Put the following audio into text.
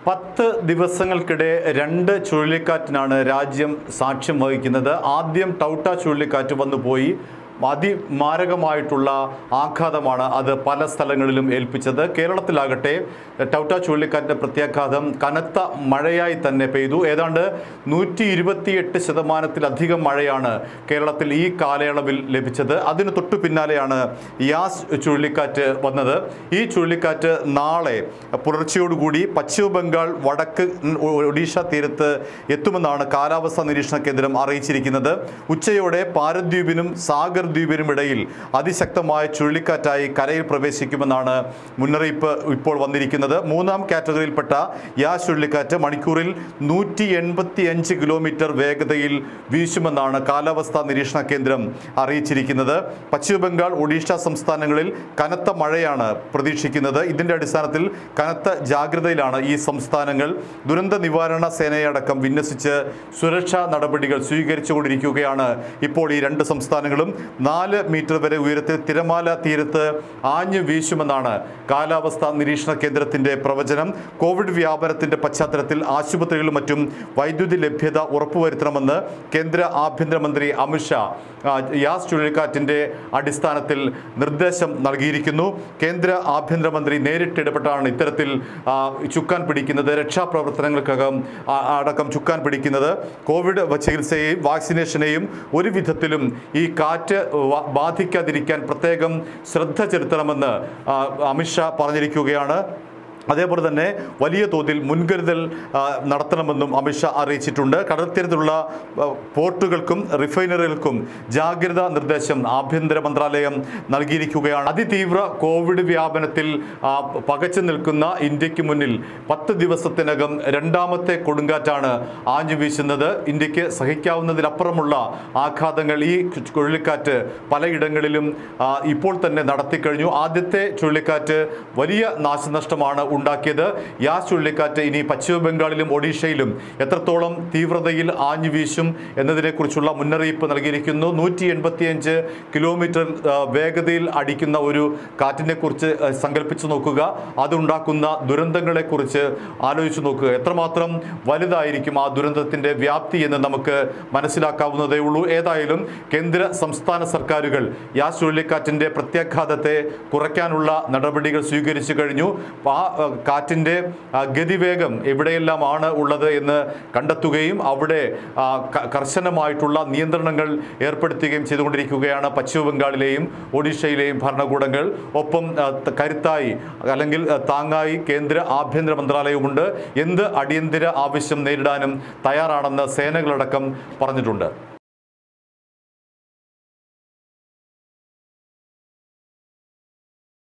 പത്ത് ദിവസങ്ങൾക്കിടെ രണ്ട് ചുഴലിക്കാറ്റിനാണ് രാജ്യം സാക്ഷ്യം വഹിക്കുന്നത് ആദ്യം ടൗട്ട ചുഴലിക്കാറ്റ് വന്നു പോയി അതിമാരകമായിട്ടുള്ള ആഘാതമാണ് അത് പല സ്ഥലങ്ങളിലും ഏൽപ്പിച്ചത് കേരളത്തിലാകട്ടെ ടൗട്ട ചുഴലിക്കാറ്റിൻ്റെ പ്രത്യാഘാതം കനത്ത മഴയായി തന്നെ പെയ്തു ഏതാണ്ട് നൂറ്റി ഇരുപത്തിയെട്ട് ശതമാനത്തിലധികം മഴയാണ് കേരളത്തിൽ ഈ കാലയളവിൽ ലഭിച്ചത് അതിന് തൊട്ടു പിന്നാലെയാണ് യാസ് ചുഴലിക്കാറ്റ് വന്നത് ഈ ചുഴലിക്കാറ്റ് നാളെ പുലർച്ചയോടുകൂടി പശ്ചിമ ബംഗാൾ വടക്ക് ഒഡീഷ തീരത്ത് എത്തുമെന്നാണ് കാലാവസ്ഥാ നിരീക്ഷണ കേന്ദ്രം അറിയിച്ചിരിക്കുന്നത് ഉച്ചയോടെ പാരദ്വീപിനും സാഗർ ദ്വീപിനും ഇടയിൽ അതിശക്തമായ ചുഴലിക്കാറ്റായി കരയിൽ പ്രവേശിക്കുമെന്നാണ് മുന്നറിയിപ്പ് ഇപ്പോൾ വന്നിരിക്കുന്നത് മൂന്നാം കാറ്റഗറിയിൽപ്പെട്ട യാ ചുഴലിക്കാറ്റ് മണിക്കൂറിൽ നൂറ്റി എൺപത്തി അഞ്ച് കിലോമീറ്റർ വേഗതയിൽ വീശുമെന്നാണ് കാലാവസ്ഥാ നിരീക്ഷണ കേന്ദ്രം അറിയിച്ചിരിക്കുന്നത് പശ്ചിമ ബംഗാൾ ഒഡീഷ സംസ്ഥാനങ്ങളിൽ കനത്ത മഴയാണ് പ്രതീക്ഷിക്കുന്നത് ഇതിന്റെ അടിസ്ഥാനത്തിൽ കനത്ത ജാഗ്രതയിലാണ് ഈ സംസ്ഥാനങ്ങൾ ദുരന്ത നിവാരണ സേനയടക്കം വിന്യസിച്ച് സുരക്ഷാ നടപടികൾ സ്വീകരിച്ചുകൊണ്ടിരിക്കുകയാണ് ഇപ്പോൾ ഈ രണ്ട് സംസ്ഥാനങ്ങളും നാല് മീറ്റർ വരെ ഉയരത്തിൽ തിരമാല തീരത്ത് ആഞ്ഞു വീശുമെന്നാണ് കാലാവസ്ഥാ നിരീക്ഷണ കേന്ദ്രത്തിന്റെ പ്രവചനം കോവിഡ് വ്യാപനത്തിന്റെ പശ്ചാത്തലത്തിൽ ആശുപത്രികളിലും മറ്റും വൈദ്യുതി ലഭ്യത ഉറപ്പുവരുത്തണമെന്ന് കേന്ദ്ര ആഭ്യന്തരമന്ത്രി അമിത്ഷാ ആ, യാസ് ചുഴലിക്കാറ്റിന്റെ അടിസ്ഥാനത്തിൽ നിർദ്ദേശം നൽകിയിരിക്കുന്നു കേന്ദ്ര ആഭ്യന്തരമന്ത്രി നേരിട്ട് ഇടപെട്ടാണ് ഇത്തരത്തിൽ ആ, ചുക്കാൻ പിടിക്കുന്നത് രക്ഷാപ്രവർത്തനങ്ങൾക്കകം ആ, അടക്കം ചുക്കാൻ പിടിക്കുന്നത് കോവിഡ് വ- ചികിത്സയെയും വാക്സിനേഷനെയും ഒരു വിധത്തിലും ഈ കാറ്റ് വ- ബാധിക്കാതിരിക്കാൻ പ്രത്യേകം ശ്രദ്ധ ചെലുത്തണമെന്ന് ആ, അമിത്ഷാ പറഞ്ഞിരിക്കുകയാണ് അതേപോലെ തന്നെ വലിയ തോതിൽ മുൻകരുതൽ ആ, നടത്തണമെന്നും അമിത്ഷാ അറിയിച്ചിട്ടുണ്ട് കടൽത്തീരത്തുള്ള ആ, പോർട്ടുകൾക്കും റിഫൈനറികൾക്കും ജാഗ്രതാ നിർദ്ദേശം ആഭ്യന്തര മന്ത്രാലയം നൽകിയിരിക്കുകയാണ് അതിതീവ്ര കോവിഡ് വ്യാപനത്തിൽ ആ, പകച്ചു നിൽക്കുന്ന ഇന്ത്യക്ക് മുന്നിൽ പത്ത് ദിവസത്തിനകം രണ്ടാമത്തെ കൊടുങ്കാറ്റാണ് ആഞ്ഞു വീശുന്നത് ഇന്ത്യക്ക് സഹിക്കാവുന്നതിലപ്പുറമുള്ള ആഘാതങ്ങൾ ഈ ചുഴലിക്കാറ്റ് പലയിടങ്ങളിലും ആ, ഇപ്പോൾ തന്നെ നടത്തിക്കഴിഞ്ഞു ആദ്യത്തെ ചുഴലിക്കാറ്റ് വലിയ നാശനഷ്ടമാണ് ഉണ്ടാക്കിയത് യാ ചുഴലിക്കാറ്റ് ഇനി പശ്ചിമ ബംഗാളിലും ഒഡീഷയിലും എത്രത്തോളം തീവ്രതയിൽ ആഞ്ഞു വീശും എന്നതിനെക്കുറിച്ചുള്ള മുന്നറിയിപ്പ് നൽകിയിരിക്കുന്നു നൂറ്റി എൺപത്തിയഞ്ച് കിലോമീറ്റർ ആ, വേഗതയിൽ അടിക്കുന്ന ഒരു കാറ്റിനെ കുറിച്ച് ആ, സങ്കല്പിച്ചു നോക്കുക അതുണ്ടാക്കുന്ന ദുരന്തങ്ങളെക്കുറിച്ച് ആലോചിച്ചു നോക്കുക എത്രമാത്രം വലുതായിരിക്കും ആ ദുരന്തത്തിന്റെ വ്യാപ്തി എന്ന് നമുക്ക് മനസ്സിലാക്കാവുന്നതേ ഉള്ളൂ ഏതായാലും കേന്ദ്ര സംസ്ഥാന സർക്കാരുകൾ യാ ചുഴലിക്കാറ്റിന്റെ പ്രത്യാഘാതത്തെ കുറയ്ക്കാനുള്ള നടപടികൾ സ്വീകരിച്ചു കഴിഞ്ഞു ആ ആ, കാറ്റിന്റെ ആ, ഗതിവേഗം എവിടെയെല്ലാമാണ് ഉള്ളത് എന്ന് കണ്ടെത്തുകയും അവിടെ ആ, ക- കർശനമായിട്ടുള്ള നിയന്ത്രണങ്ങൾ ഏർപ്പെടുത്തുകയും ചെയ്തുകൊണ്ടിരിക്കുകയാണ് പശ്ചിമ ബംഗാളിലെയും ഒഡീഷയിലെയും ഭരണകൂടങ്ങൾ ഒപ്പം ആ, ത- കരുത്തായി അല്ലെങ്കിൽ ആ, താങ്ങായി കേന്ദ്ര ആഭ്യന്തര മന്ത്രാലയവുമുണ്ട് എന്ത് അടിയന്തര ആവശ്യം നേരിടാനും തയ്യാറാണെന്ന് സേനകളടക്കം പറഞ്ഞിട്ടുണ്ട്